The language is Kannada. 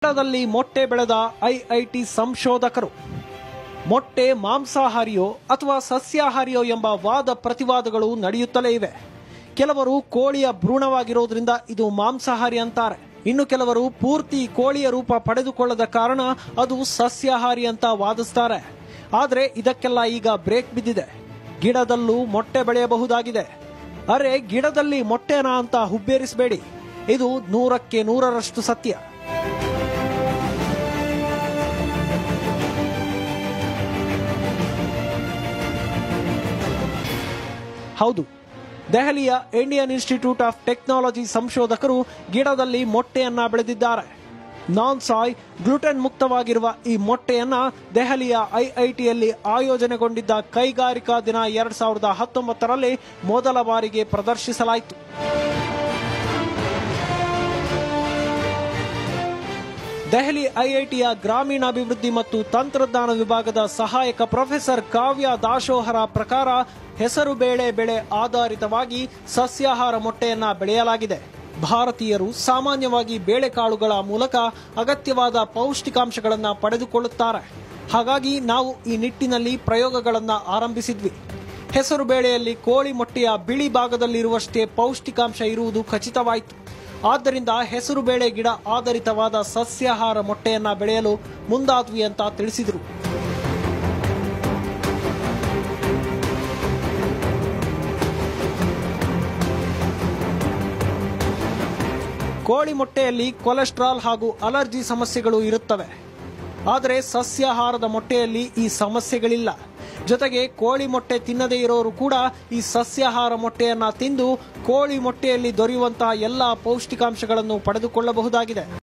ಗಿಡದಲ್ಲಿ ಮೊಟ್ಟೆ ಬೆಳೆದ ಐಐಟಿ ಸಂಶೋಧಕರು ಮೊಟ್ಟೆ ಮಾಂಸಾಹಾರಿಯೋ ಅಥವಾ ಸಸ್ಯಾಹಾರಿಯೋ ಎಂಬ ವಾದ ಪ್ರತಿವಾದಗಳು ನಡೆಯುತ್ತಲೇ ಇವೆ ಕೆಲವರು ಕೋಳಿಯ ಭ್ರೂಣವಾಗಿರೋದ್ರಿಂದ ಇದು ಮಾಂಸಾಹಾರಿ ಅಂತಾರೆ ಇನ್ನು ಕೆಲವರು ಪೂರ್ತಿ ಕೋಳಿಯ ರೂಪ ಪಡೆದುಕೊಳ್ಳದ ಕಾರಣ ಅದು ಸಸ್ಯಾಹಾರಿ ಅಂತ ವಾದಿಸ್ತಾರೆ ಆದರೆ ಇದಕ್ಕೆಲ್ಲ ಈಗ ಬ್ರೇಕ್ ಬಿದ್ದಿದೆ ಗಿಡದಲ್ಲೂ ಮೊಟ್ಟೆ ಬೆಳೆಯಬಹುದಾಗಿದೆ ಅರೆ ಗಿಡದಲ್ಲಿ ಮೊಟ್ಟೆನಾ ಅಂತ ಹುಬ್ಬೇರಿಸಬೇಡಿ ಇದು ನೂರಕ್ಕೆ ನೂರರಷ್ಟು ಸತ್ಯ ಹೌದು ದೆಹಲಿಯ ಇಂಡಿಯನ್ ಇನ್ಸ್ಟಿಟ್ಯೂಟ್ ಆಫ್ ಟೆಕ್ನಾಲಜಿ ಸಂಶೋಧಕರು ಗಿಡದಲ್ಲಿ ಮೊಟ್ಟೆಯನ್ನ ಬೆಳೆದಿದ್ದಾರೆ ನಾನ್ ಸಾಯ್ ಗ್ಲುಟೆನ್ ಮುಕ್ತವಾಗಿರುವ ಈ ಮೊಟ್ಟೆಯನ್ನ ದೆಹಲಿಯ ಐಐಟಿಯಲ್ಲಿ ಆಯೋಜನೆಗೊಂಡಿದ್ದ ಕೈಗಾರಿಕಾ ದಿನ ಎರಡ್ ಸಾವಿರದ ಹತ್ತೊಂಬತ್ತರಲ್ಲಿ ಮೊದಲ ಬಾರಿಗೆ ಪ್ರದರ್ಶಿಸಲಾಯಿತು ದೆಹಲಿ ಐಐಟಿಯ ಗ್ರಾಮೀಣಾಭಿವೃದ್ಧಿ ಮತ್ತು ತಂತ್ರಜ್ಞಾನ ವಿಭಾಗದ ಸಹಾಯಕ ಪ್ರೊಫೆಸರ್ ಕಾವ್ಯ ದಾಶೋಹರ ಪ್ರಕಾರ ಹೆಸರು ಬೇಳೆ ಬೆಳೆ ಆಧಾರಿತವಾಗಿ ಸಸ್ಯಾಹಾರ ಮೊಟ್ಟೆಯನ್ನ ಬೆಳೆಯಲಾಗಿದೆ ಭಾರತೀಯರು ಸಾಮಾನ್ಯವಾಗಿ ಬೇಳೆಕಾಳುಗಳ ಮೂಲಕ ಅಗತ್ಯವಾದ ಪೌಷ್ಟಿಕಾಂಶಗಳನ್ನು ಪಡೆದುಕೊಳ್ಳುತ್ತಾರೆ ಹಾಗಾಗಿ ನಾವು ಈ ನಿಟ್ಟಿನಲ್ಲಿ ಪ್ರಯೋಗಗಳನ್ನ ಆರಂಭಿಸಿದ್ವಿ ಹೆಸರು ಬೇಳೆಯಲ್ಲಿ ಕೋಳಿ ಮೊಟ್ಟೆಯ ಬಿಳಿ ಭಾಗದಲ್ಲಿರುವಷ್ಟೇ ಪೌಷ್ಟಿಕಾಂಶ ಇರುವುದು ಖಚಿತವಾಯಿತು ಆದ್ದರಿಂದ ಹೆಸರು ಬೇಳೆ ಗಿಡ ಆಧಾರಿತವಾದ ಸಸ್ಯಾಹಾರ ಮೊಟ್ಟೆಯನ್ನ ಬೆಳೆಯಲು ಮುಂದಾದ್ವಿ ಅಂತ ತಿಳಿಸಿದರು ಕೋಳಿ ಮೊಟ್ಟೆಯಲ್ಲಿ ಕೊಲೆಸ್ಟ್ರಾಲ್ ಹಾಗೂ ಅಲರ್ಜಿ ಸಮಸ್ಯೆಗಳು ಇರುತ್ತವೆ ಆದರೆ ಸಸ್ಯಾಹಾರದ ಮೊಟ್ಟೆಯಲ್ಲಿ ಈ ಸಮಸ್ಯೆಗಳಿಲ್ಲ ಜೊತೆಗೆ ಕೋಳಿ ಮೊಟ್ಟೆ ತಿನ್ನದೇ ಇರೋರು ಕೂಡ ಈ ಸಸ್ಯಾಹಾರ ಮೊಟ್ಟೆಯನ್ನ ತಿಂದು ಕೋಳಿ ಮೊಟ್ಟೆಯಲ್ಲಿ ದೊರೆಯುವಂತಹ ಎಲ್ಲ ಪೌಷ್ಟಿಕಾಂಶಗಳನ್ನು ಪಡೆದುಕೊಳ್ಳಬಹುದಾಗಿದೆ